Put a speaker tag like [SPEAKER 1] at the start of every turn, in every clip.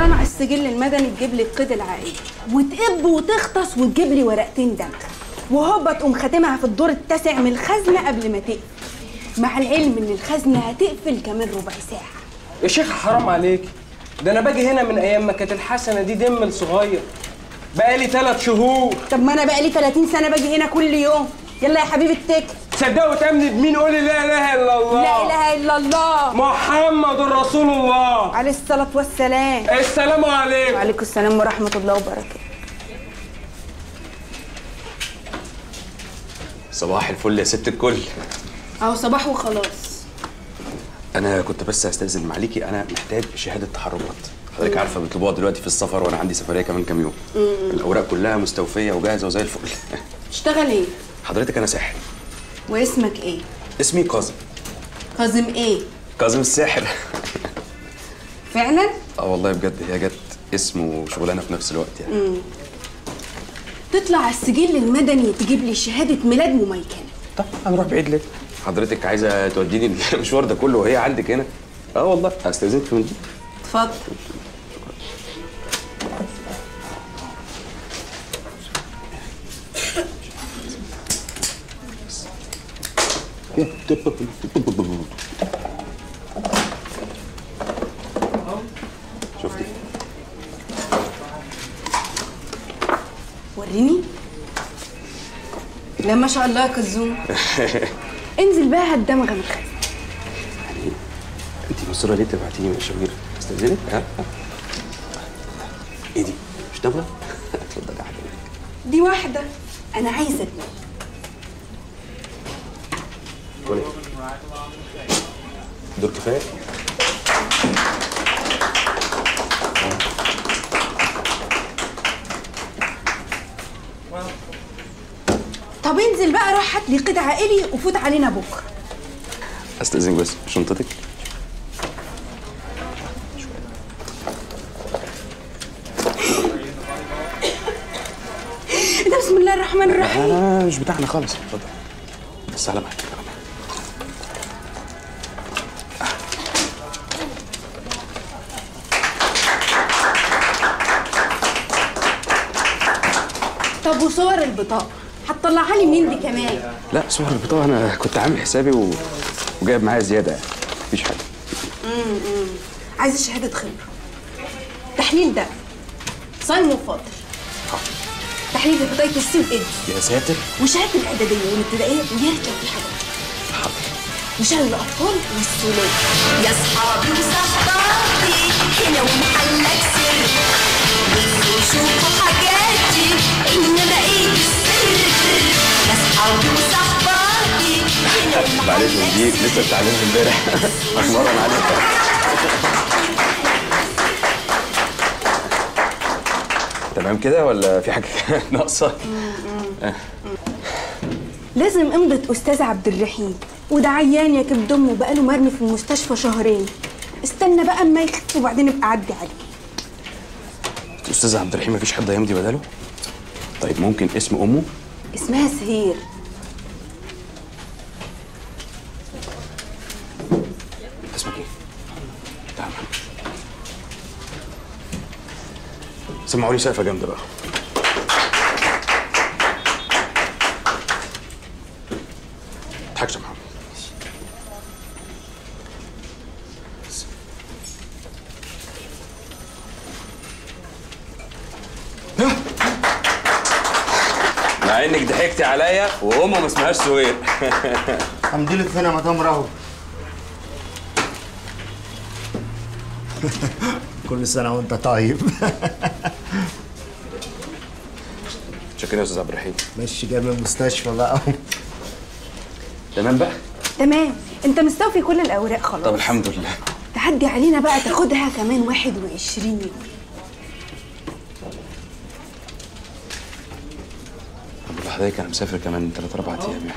[SPEAKER 1] تطلع السجل المدني تجيب لي القيد العائلي وتقب وتغطس وتجيب لي ورقتين دم وهوبا تقوم خاتمها في الدور التاسع من الخزنه قبل ما تقفل مع العلم ان الخزنه هتقفل كمان ربع ساعه
[SPEAKER 2] يا شيخ حرام عليك ده انا باجي هنا من ايام ما كانت الحسنه دي دم صغير بقالي ثلاث شهور
[SPEAKER 1] طب ما انا بقى لي 30 سنه باجي هنا كل يوم يلا يا حبيبي اتكل
[SPEAKER 2] تصدقوا تامني بمين قولي لا اله الا الله
[SPEAKER 1] لا اله الا الله
[SPEAKER 2] محمد رسول الله
[SPEAKER 1] عليه الصلاه والسلام
[SPEAKER 2] السلام عليكم
[SPEAKER 1] وعليكم السلام ورحمه الله وبركاته
[SPEAKER 3] صباح الفل يا ست الكل
[SPEAKER 1] اهو صباح وخلاص
[SPEAKER 3] انا كنت بس هستاذن معليكي انا محتاج شهاده تحركات حضرتك عارفه بيطلبوها دلوقتي في السفر وانا عندي سفريه كمان كام يوم الاوراق كلها مستوفيه وجاهزه وزي الفل
[SPEAKER 1] تشتغل ايه
[SPEAKER 3] حضرتك انا ساحر
[SPEAKER 1] واسمك ايه
[SPEAKER 3] اسمي كاظم
[SPEAKER 1] كاظم ايه
[SPEAKER 3] كاظم الساحر
[SPEAKER 1] فعلا
[SPEAKER 3] اه والله بجد هي جت اسم وشغلانه في نفس الوقت يعني
[SPEAKER 1] تطلع على السجل المدني تجيب لي شهاده ميلاد مميكنه
[SPEAKER 3] طب هنروح بعيد ليه حضرتك عايزه توديني المشوار ده كله وهي عندك هنا اه والله هستاذنك من دي
[SPEAKER 1] اتفضل
[SPEAKER 3] شفتي
[SPEAKER 1] وريني لا ما شاء الله يا كزوم انزل بقى هالدمغه من الخزنه
[SPEAKER 3] انت مصره ليه تبعتيني مشاوير استاذنك ها ها. ايه دي مش نبله اتفضلي يا حبيبي
[SPEAKER 1] دي واحده انا عايزه اتنين
[SPEAKER 3] ولا دول كفايه
[SPEAKER 1] طب انزل بقى روح هات لي قيد عائلي وفوت علينا بكره
[SPEAKER 3] استاذنك بس شنطتك
[SPEAKER 1] ده بسم الله الرحمن الرحيم
[SPEAKER 3] لا لا مش بتاعنا خالص اتفضل بس على مهلك على مهلك
[SPEAKER 1] طب وصور البطاقه هتطلعها لي منين دي كمان
[SPEAKER 3] لا صور البطاقه انا كنت عامل حسابي و... وجايب معايا زياده يعني مفيش حاجه
[SPEAKER 1] عايزه شهاده خبره تحليل دم صايم وفاطر تحليل هيباتيتس سي وايدز
[SPEAKER 3] يا ساتر
[SPEAKER 1] وشهاده الاعداديه والابتدائيه ويا ريت لو في حاجات وشهاده الاطفال والسوليه
[SPEAKER 4] يا صحابي وصحباتي هنا ومحلك سر بصوا شوفوا حاجاتي هنا بقيت السر يا صحابي وصحباتي هنا
[SPEAKER 3] معلش
[SPEAKER 4] ومحلك
[SPEAKER 3] دي لسه بتعلمها امبارح اتمرن عليها تمام كده ولا في حاجه ناقصه
[SPEAKER 1] لازم امضة استاذ عبد الرحيم وده عيان يا كبد امه بقاله مرمي في المستشفى شهرين استنى بقى اما يخف وبعدين ابقى عدي عليه
[SPEAKER 3] استاذ عبد الرحيم مفيش حد هيمضي بداله طيب ممكن اسم امه
[SPEAKER 1] اسمها سهير
[SPEAKER 3] اسمك ايه تعال معايا. سمعوني سقفه جامده بقى تضحكش يا محمد مع انك ضحكتي عليا وامه ما اسمهاش سوير
[SPEAKER 5] الحمد لله فين يا مدام راهو كل سنة وانت طيب
[SPEAKER 3] شكرا يا استاذ عبد الرحيم
[SPEAKER 5] ماشي جاي من المستشفى بقى
[SPEAKER 3] تمام بقى
[SPEAKER 1] تمام انت مستوفي كل الاوراق خلاص
[SPEAKER 3] طب الحمد لله
[SPEAKER 1] تعدي علينا بقى تاخدها كمان 21 يوم
[SPEAKER 3] بقول لحضرتك انا مسافر كمان 3 4 ايام يعني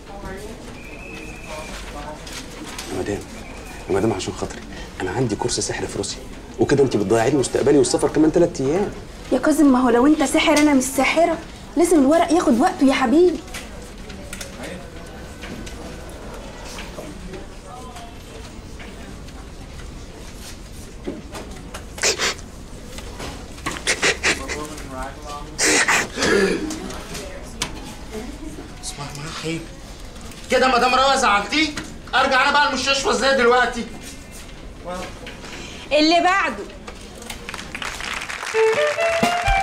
[SPEAKER 3] يا مدام يا مدام عشان خاطري انا عندي كورس سحر في روسيا وكده انت بتضيعي لي مستقبلي والسفر كمان 3 ايام
[SPEAKER 1] يا كاظم ما هو لو انت ساحر انا مش ساحره لازم الورق ياخد وقته يا حبيبي
[SPEAKER 5] اسمع معاك كده مدام روعه زعلتيه ارجع انا بقى المستشفى ازاي دلوقتي
[SPEAKER 1] اللي بعده